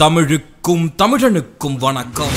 தமிழுக்கும் தமிழனுக்கும் வணக்கம்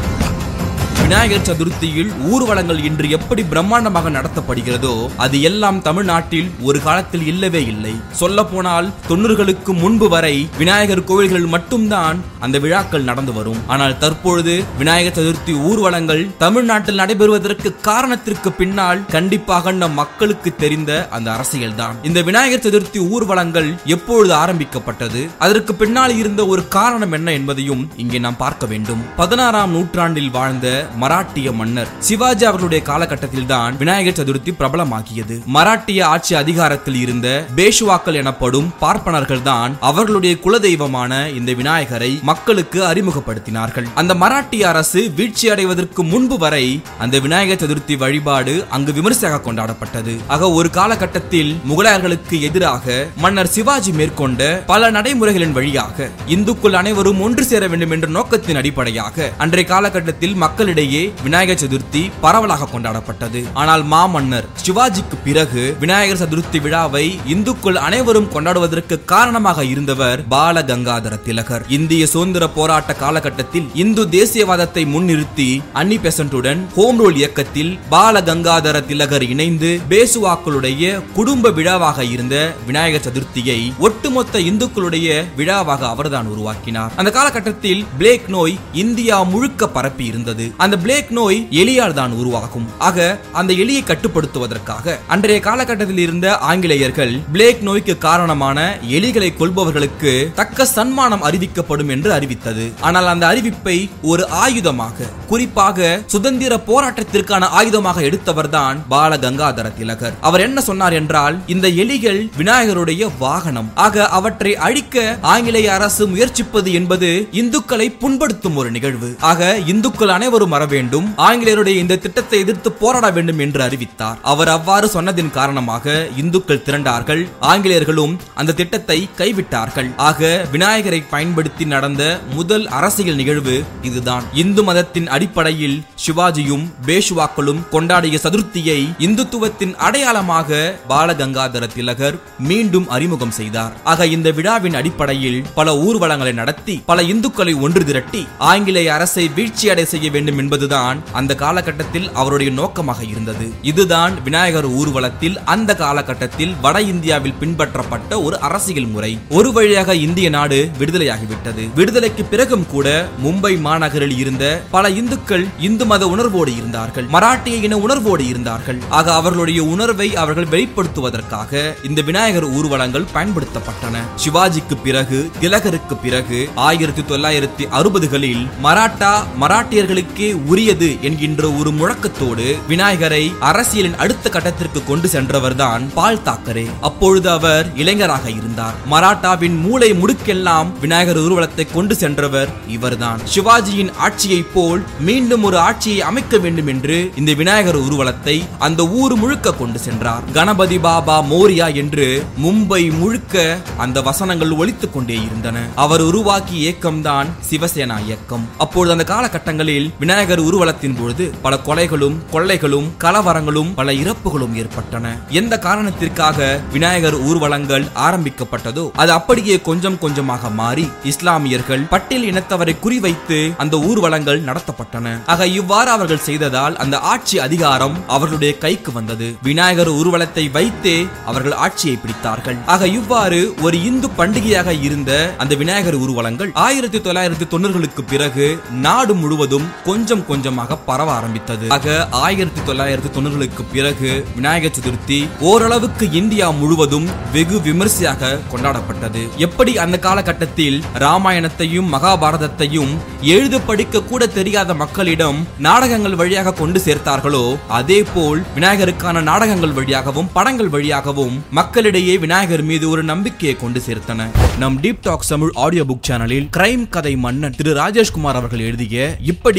விநாயகர் சதுர்த்தியில் ஊர்வலங்கள் இன்று எப்படி பிரம்மாண்டமாக நடத்தப்படுகிறதோ அது எல்லாம் தமிழ்நாட்டில் ஒரு காலத்தில் இல்லவே இல்லை சொல்ல போனால் தொண்ணூறுகளுக்கு முன்பு வரை விநாயகர் கோவில்களில் மட்டும்தான் அந்த விழாக்கள் நடந்து வரும் ஆனால் தற்பொழுது விநாயகர் சதுர்த்தி ஊர்வலங்கள் தமிழ்நாட்டில் நடைபெறுவதற்கு காரணத்திற்கு பின்னால் கண்டிப்பாக நம் மக்களுக்கு தெரிந்த அந்த அரசியல் தான் இந்த விநாயகர் சதுர்த்தி ஊர்வலங்கள் எப்பொழுது ஆரம்பிக்கப்பட்டது அதற்கு பின்னால் இருந்த ஒரு காரணம் என்ன என்பதையும் இங்கே நாம் பார்க்க வேண்டும் பதினாறாம் நூற்றாண்டில் வாழ்ந்த மராட்டிய மன்னர் சிவாஜி அவர்களுடைய காலகட்டத்தில் தான் விநாயகர் சதுர்த்தி பிரபலமாகியது மராட்டிய ஆட்சி அதிகாரத்தில் இருந்த பேஷுவாக்கள் எனப்படும் பார்ப்பனர்கள் தான் அவர்களுடைய குலதெய்வமான இந்த விநாயகரை மக்களுக்கு அறிமுகப்படுத்தினார்கள் அந்த மராட்டிய அரசு வீழ்ச்சி அடைவதற்கு முன்பு வரை அந்த விநாயகர் சதுர்த்தி வழிபாடு அங்கு விமர்சையாக கொண்டாடப்பட்டது ஆக ஒரு காலகட்டத்தில் முகலாயர்களுக்கு எதிராக மன்னர் சிவாஜி மேற்கொண்ட பல நடைமுறைகளின் வழியாக இந்துக்கள் அனைவரும் ஒன்று சேர வேண்டும் என்ற நோக்கத்தின் அடிப்படையாக அன்றைய காலகட்டத்தில் மக்களிடையே விநாயகர் சதுர்த்தி பரவலாக கொண்டாடப்பட்டது ஆனால் மாமன்னர் சிவாஜிக்கு பிறகு விநாயகர் சதுர்த்தி விழாவை இந்துக்கள் அனைவரும் கொண்டாடுவதற்கு காரணமாக இருந்தவர் பால கங்காதர திலகர் இந்திய சுதந்திர போராட்ட காலகட்டத்தில் இந்து தேசியவாதத்தை முன்னிறுத்தி அன்னி பெசன்ட்டுடன் ஹோம் ரூல் இயக்கத்தில் பால கங்காதர திலகர் இணைந்து பேசுவாக்களுடைய குடும்ப விழாவாக இருந்த விநாயகர் சதுர்த்தியை ஒட்டுமொத்த இந்துக்களுடைய விழாவாக அவர்தான் உருவாக்கினார் அந்த காலகட்டத்தில் பிளேக் நோய் இந்தியா முழுக்க பரப்பி இருந்தது அந்த பிளேக் நோய் எலியால் தான் உருவாகும் ஆக அந்த எலியை கட்டுப்படுத்துவதற்காக அன்றைய காலகட்டத்தில் இருந்த ஆங்கிலேயர்கள் பிளேக் நோய்க்கு காரணமான எலிகளை கொள்பவர்களுக்கு தக்க சன்மானம் அறிவிக்கப்படும் என்று அறிவித்தது ஆனால் அந்த அறிவிப்பை ஒரு ஆயுதமாக குறிப்பாக சுதந்திர போராட்டத்திற்கான ஆயுதமாக எடுத்தவர்தான் பால கங்காதர திலகர் அவர் என்ன சொன்னார் என்றால் இந்த எலிகள் விநாயகருடைய வாகனம் ஆக அவற்றை அழிக்க ஆங்கிலேய அரசு முயற்சிப்பது என்பது இந்துக்களை புண்படுத்தும் ஒரு நிகழ்வு ஆக இந்துக்கள் அனைவரும் வர வேண்டும் ஆங்கிலேயருடைய இந்த திட்டத்தை எதிர்த்து போராட வேண்டும் என்று அறிவித்தார் அவர் அவ்வாறு சொன்னதின் காரணமாக இந்துக்கள் திரண்டார்கள் ஆங்கிலேயர்களும் அந்த திட்டத்தை கைவிட்டார்கள் ஆக விநாயகரை பயன்படுத்தி நடந்த முதல் அரசியல் நிகழ்வு இதுதான் இந்து மதத்தின் அடிப்படையில் சிவாஜியும் பேஷுவாக்களும் கொண்டாடிய சதுர்த்தியை இந்துத்துவத்தின் அடையாளமாக பாலகங்காதர திலகர் மீண்டும் அறிமுகம் செய்தார் ஆக இந்த விழாவின் அடிப்படையில் பல ஊர்வலங்களை நடத்தி பல இந்துக்களை ஒன்று திரட்டி ஆங்கிலேய அரசை வீழ்ச்சியடை செய்ய வேண்டும் என்பதுதான் அந்த காலகட்டத்தில் அவருடைய நோக்கமாக இருந்தது இதுதான் விநாயகர் ஊர்வலத்தில் அந்த காலகட்டத்தில் வட இந்தியாவில் பின்பற்றப்பட்ட ஒரு அரசியல் முறை ஒரு வழியாக இந்திய நாடு விடுதலையாகிவிட்டது விடுதலைக்கு பிறகும் கூட மும்பை மாநகரில் இருந்த பல இந்துக்கள் இந்து மத உணர்வோடு இருந்தார்கள் மராட்டிய இன உணர்வோடு இருந்தார்கள் ஆக அவர்களுடைய உணர்வை அவர்கள் வெளிப்படுத்துவதற்காக இந்த விநாயகர் ஊர்வலங்கள் பயன்படுத்தப்பட்டன சிவாஜிக்கு பிறகு திலகருக்கு பிறகு ஆயிரத்தி தொள்ளாயிரத்தி அறுபதுகளில் மராட்டா மராட்டியர்களுக்கே உரியது என்கின்ற ஒரு முழக்கத்தோடு விநாயகரை அரசியலின் அடுத்த கட்டத்திற்கு கொண்டு சென்றவர்தான் பால் தாக்கரே அப்பொழுது அவர் இளைஞராக இருந்தார் மராட்டாவின் மூளை முடுக்கெல்லாம் விநாயகர் ஊர்வலத்தை கொண்டு சென்றவர் இவர்தான் சிவாஜியின் ஆட்சியைப் போல் மீண்டும் ஒரு ஆட்சியை அமைக்க வேண்டும் என்று இந்த விநாயகர் ஊர்வலத்தை அந்த ஊர் முழுக்க கொண்டு சென்றார் கணபதி பாபா மோரியா என்று மும்பை முழுக்க அந்த வசனங்கள் ஒலித்துக் கொண்டே இருந்தன அவர் உருவாக்கிய இயக்கம்தான் சிவசேனா இயக்கம் அப்பொழுது அந்த காலகட்டங்களில் விநாயகர் ஊர்வலத்தின் பொழுது பல கொலைகளும் கொள்ளைகளும் கலவரங்களும் பல இறப்புகளும் ஏற்பட்டன எந்த காரணத்திற்காக விநாயகர் ஊர்வலங்கள் ஆரம்பிக்கப்பட்டதோ அது அப்படியே கொஞ்சம் கொஞ்சமாக மாறி இஸ்லாமியர்கள் பட்டியல் இனத்தவரை குறிவைத்து அந்த ஊர்வலங்கள் நடத்தப்பட்டன ஆக இவ்வாறு அவர்கள் செய்ததால் அந்த ஆட்சி அதிகாரம் அவர்களுடைய கைக்கு வந்தது விநாயகர் ஊர்வலத்தை வைத்தே அவர்கள் ஆட்சியை பிடித்தார்கள் ஆக இவ்வாறு ஒரு இந்து பண்டிகையாக இருந்த அந்த விநாயகர் ஊர்வலங்கள் ஆயிரத்தி தொள்ளாயிரத்தி தொண்ணூறுகளுக்கு பிறகு நாடு முழுவதும் கொஞ்சம் கொஞ்சமாக பரவ ஆரம்பித்தது ஆக ஆயிரத்தி தொள்ளாயிரத்தி தொண்ணூறுகளுக்கு பிறகு விநாயகர் சதுர்த்தி ஓரளவுக்கு இந்தியா முழுவதும் வெகு விமர்சையாக கொண்டாடப்பட்டது எப்படி அந்த காலகட்டத்தில் ராமாயணத்தையும் மகாபாரதத்தையும் எழுத படிக்க கூட தெரியாத மக்களிடம் நாடகங்கள் வழியாக கொண்டு சேர்த்தார்களோ அதே போல் விநாயகருக்கான நாடகங்கள் வழியாகவும் படங்கள் வழியாகவும் மக்களிடையே விநாயகர் மீது ஒரு நம்பிக்கையை கொண்டு சேர்த்தன நம் deep talk Tamil audio book சேனலில் கிரைம் கதை மன்னன் திரு ராஜேஷ்குமார் அவர்கள் எழுதிய இப்படிக்கு ஒரு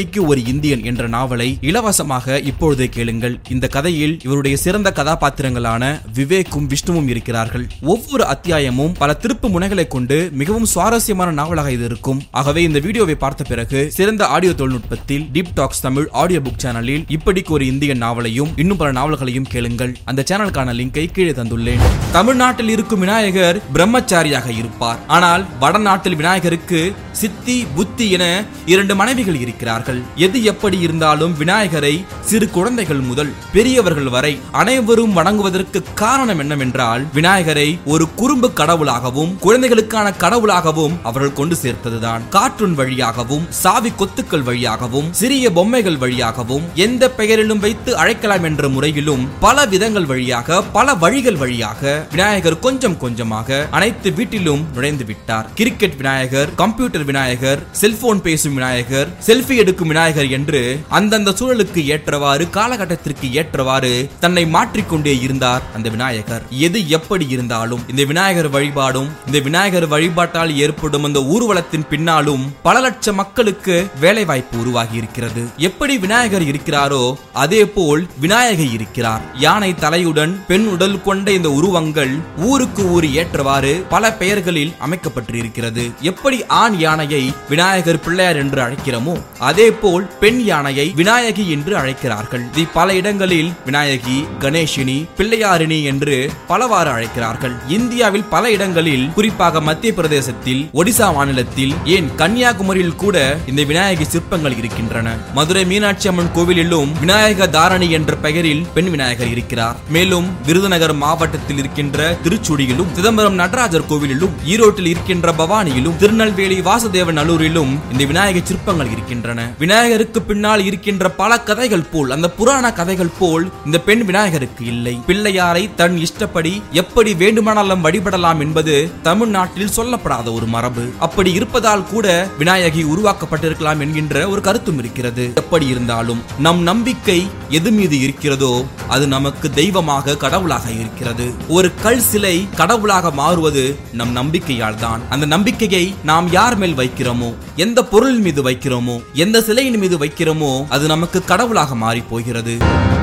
இந்தியன் என்ற நாவலை இலவசமாக இப்பொழுதே கேளுங்கள் இந்த கதையில் இவருடைய சிறந்த கதாபாத்திரங்களான விவேக்கும் விஷ்ணுவும் இருக்கிறார்கள் ஒவ்வொரு அத்தியாயமும் பல திருப்பு முனைகளை கொண்டு மிகவும் சுவாரஸ்யமான நாவலாக இது இருக்கும் ஆகவே இந்த வீடியோவை பார்த்த பிறகு சிறந்த ஆடியோ தொழில்நுட்பத்தில் deep talks Tamil audio book சேனலில் இப்படிக்கு ஒரு இந்தியன் நாவலையும் இன்னும் பல நாவல்களையும் கேளுங்கள் அந்த சேனலுக்கான லிங்கை கீழே தந்துள்ளேன் தமிழ்நாட்டில் இருக்கும் விநாயகர் பிரம்மச்சாரியாக இருப்பார் ஆனால் வடநாட்டில் விநாயகருக்கு சித்தி புத்தி என இரண்டு மனைவிகள் இருக்கிறார்கள் எது எப்படி இருந்தாலும் விநாயகரை சிறு குழந்தைகள் முதல் பெரியவர்கள் வரை அனைவரும் வணங்குவதற்கு காரணம் என்னவென்றால் விநாயகரை ஒரு குறும்பு கடவுளாகவும் குழந்தைகளுக்கான கடவுளாகவும் அவர்கள் கொண்டு சேர்த்ததுதான் கார்ட்டூன் வழியாகவும் சாவி கொத்துக்கள் வழியாகவும் சிறிய பொம்மைகள் வழியாகவும் எந்த பெயரிலும் வைத்து அழைக்கலாம் என்ற முறையிலும் பல விதங்கள் வழியாக பல வழிகள் வழியாக விநாயகர் கொஞ்சம் கொஞ்சமாக அனைத்து வீட்டிலும் நுழைந்து விட்டார் cricket Vinayagar computer Vinayagar cellphone பேசும் விநாயகர் செல்ஃபி எடுக்கும் விநாயகர் என்று அந்தந்த சூழலுக்கு ஏற்றவாறு காலகட்டத்திற்கு ஏற்றவாறு தன்னை மாற்றிக்கொண்டே இருந்தார் அந்த விநாயகர் எது எப்படி இருந்தாலும் இந்த விநாயகர் வழிபாடும் இந்த விநாயகர் வழிபாட்டால் ஏற்படும் அந்த ஊர்வலத்தின் பின்னாலும் பல லட்சம் மக்களுக்கு வேலை வாய்ப்பு உருவாகி இருக்கிறது எப்படி விநாயகர் இருக்கிறாரோ அதே போல் விநாயகி இருக்கிறார் யானை தலையுடன் பெண் உடல் கொண்ட இந்த உருவங்கள் ஊருக்கு ஊர் ஏற்றவாறு பல பெயர்களில் அமைக்கப்பட்டிருக்கிறது எப்படி ஆண் யானையை விநாயகர் பிள்ளையார் என்று அழைக்கிறோமோ அதே போல் பெண் யானையை விநாயகி என்று அழைக்கிறார்கள் இது பல இடங்களில் விநாயகி கணேஷினி பிள்ளையாரிணி என்று பலவாறு அழைக்கிறார்கள் இந்தியாவில் பல இடங்களில் குறிப்பாக மத்திய பிரதேசத்தில் ஒடிசா மாநிலத்தில் ஏன் கன்னியாகுமரியில் கூட இந்த விநாயகி சிற்பங்கள் இருக்கின்றன மதுரை மீனாட்சி அம்மன் கோவிலிலும் விநாயக தாரணி என்ற பெயரில் பெண் விநாயகர் இருக்கிறார் மேலும் விருதுநகர் மாவட்டத்தில் இருக்கின்ற திருச்சுடியிலும் சிதம்பரம் நடராஜர் கோவிலிலும் ஈரோட்டில் இருக்கின்ற பவானியிலும் திருநெல்வேலி வாசுதேவன் நல்லூரிலும் இந்த விநாயகர் சிற்பங்கள் இருக்கின்றன விநாயகருக்கு பின்னால் இருக்கின்ற பல கதைகள் போல் அந்த புராண கதைகள் போல் இந்த பெண் விநாயகருக்கு இல்லை பிள்ளையாரை தன் இஷ்டப்படி எப்படி வேண்டுமானாலும் வழிபடலாம் என்பது தமிழ்நாட்டில் சொல்லப்படாத ஒரு மரபு அப்படி இருப்பதால் கூட விநாயகி உருவாக்கப்பட்டிருக்கலாம் என்கின்ற ஒரு கருத்தும் இருக்கிறது எப்படி இருந்தாலும் நம் நம்பிக்கை எது மீது இருக்கிறதோ அது நமக்கு தெய்வமாக கடவுளாக இருக்கிறது ஒரு கல் சிலை கடவுளாக மாறுவது நம் நம்பிக்கையால் தான் அந்த நம்பிக்கையை நாம் யார் மேல் வைக்கிறோமோ எந்த பொருள் மீது வைக்கிறோமோ எந்த சிலையின் மீது வைக்கிறோமோ அது நமக்கு கடவுளாக மாறி போகிறது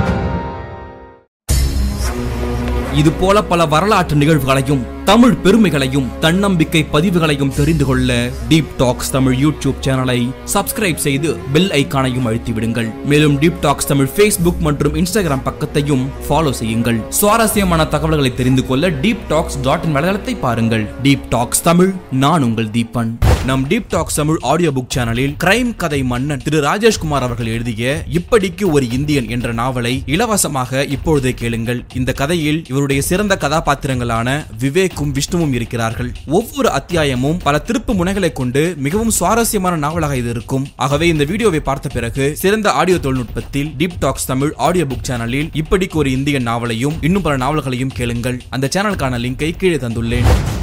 இது போல பல வரலாற்று நிகழ்வுகளையும் தமிழ் பெருமைகளையும் தன்னம்பிக்கை பதிவுகளையும் தெரிந்து கொள்ள டீப் டாக்ஸ் தமிழ் யூடியூப் சேனலை சப்ஸ்கிரைப் செய்து பெல் ஐக்கானையும் அழுத்தி விடுங்கள் மேலும் டீப் டாக்ஸ் தமிழ் ஃபேஸ்புக் மற்றும் இன்ஸ்டாகிராம் பக்கத்தையும் ஃபாலோ செய்யுங்கள் சுவாரஸ்யமான தகவல்களை தெரிந்து கொள்ள டீப் டாக்ஸ் டாட் இன் வலைதளத்தை பாருங்கள் டீப் டாக்ஸ் தமிழ் நான் உங்கள் தீபன் நம் deep talks Tamil audio book சேனலில் கிரைம் கதை மன்னன் திரு ராஜேஷ்குமார் அவர்கள் எழுதிய இப்படிக்கு ஒரு இந்தியன் என்ற நாவலை இலவசமாக இப்பொழுதே கேளுங்கள் இந்த கதையில் இவருடைய சிறந்த கதாபாத்திரங்களான விவேக்கும் விஷ்ணுவும் இருக்கிறார்கள் ஒவ்வொரு அத்தியாயமும் பல திருப்பு முனைகளை கொண்டு மிகவும் சுவாரஸ்யமான நாவலாக இது இருக்கும் ஆகவே இந்த வீடியோவை பார்த்த பிறகு சிறந்த ஆடியோ தொழில்நுட்பத்தில் deep talks Tamil audio book சேனலில் இப்படிக்கு ஒரு இந்தியன் நாவலையும் இன்னும் பல நாவல்களையும் கேளுங்கள் அந்த சேனலுக்கான லிங்கை கீழே தந்துள்ளேன்